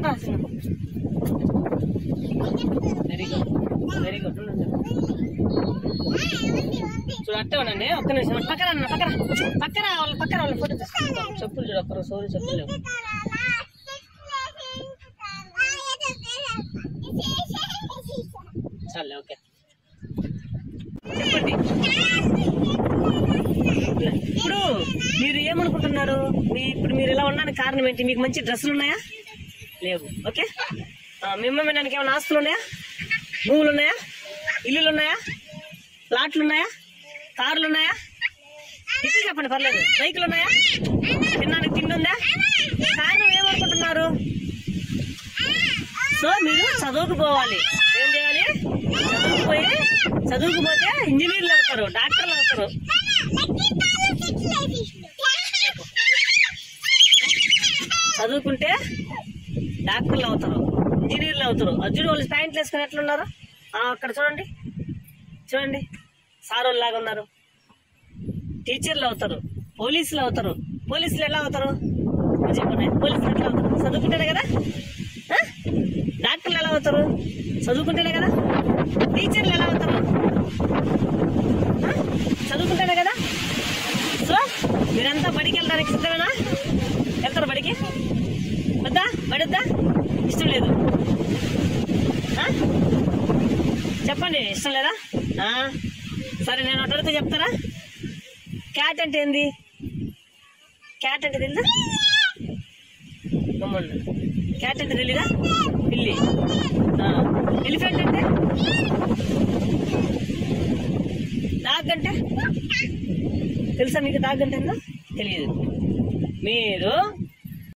రా చిన్న. Very good very good ఉండండి. చూడు అట్టే ఉండండి ఒక్క నిమిషం పక్కన అన్న పక్కన పక్కన వాళ్ళ పక్కన వాళ్ళ ఫోటో తీసుకుంటాం చెప్పులు చూడు ఒక్కరు సోరీ చెప్పులు లేవు చాలే ఓకే చెప్పండి ఇప్పుడు మీరు ఏమనుకుంటున్నారు మీ ఇప్పుడు మీరు ఇలా ఉండడానికి కారణం ఏంటి మీకు మంచి డ్రెస్సులు ఉన్నాయా లేవు ఓకే ఆ, మీ అమ్మ వినడానికి ఏమైనా ఆస్తులు ఉన్నాయా భూములు ఉన్నాయా ఇల్లులు ఉన్నాయా ప్లాట్లు ఉన్నాయా కార్లు ఉన్నాయా ఇది చెప్పండి పర్లేదు బైకులు ఉన్నాయా తినడానికి తిండి ఉందా కారణం ఏమనుకుంటున్నారు సో మీరు చదువుకుపోవాలి ఏం చేయాలి చదువుకుపోయి చదువుకుపోతే ఇంజనీర్లు అవుతారు డాక్టర్లు అవుతారు చదువుకుంటే డాక్టర్లు అవుతారు ఇంజనీర్లు అవుతారు అర్జున్ వాళ్ళు ప్యాంట్లు వేసుకుని ఎట్లున్నారు ఆ, అక్కడ చూడండి చూడండి సార్ వాళ్ళు లాగా ఉన్నారు టీచర్లు అవుతారు పోలీసులు అవుతారు పోలీసులు ఎలా అవుతారు చెప్పండి పోలీసులు ఎట్లా అవుతారు చదువుకుంటేనే కదా ఆ? డాక్టర్లు ఎలా అవుతారు చదువుకుంటేనే కదా టీచర్లు ఎలా అవుతారు ఆ? చదువుకుంటేనే కదా సో మీరంతా బడికి వెళ్ళడానికి సిద్ధమేనా వెళ్తారు బడికి వద్దా బడి వద్దా ఇష్టం లేదు ఆ? చెప్పండి ఇష్టం లేదా ఆ? సరే నేను ఒకటి అడిగితే చెప్తారా క్యాట్ అంటే ఏంది క్యాట్ అంటే తెలుసా గమ్ముండు. క్యాట్ అంటే తెలీదా పిల్లి ఎలిఫెంట్ అంటే డాగ్ అంటే తెలుసా మీకు డాగ్ అంటే ఏందో తెలియదు మీరు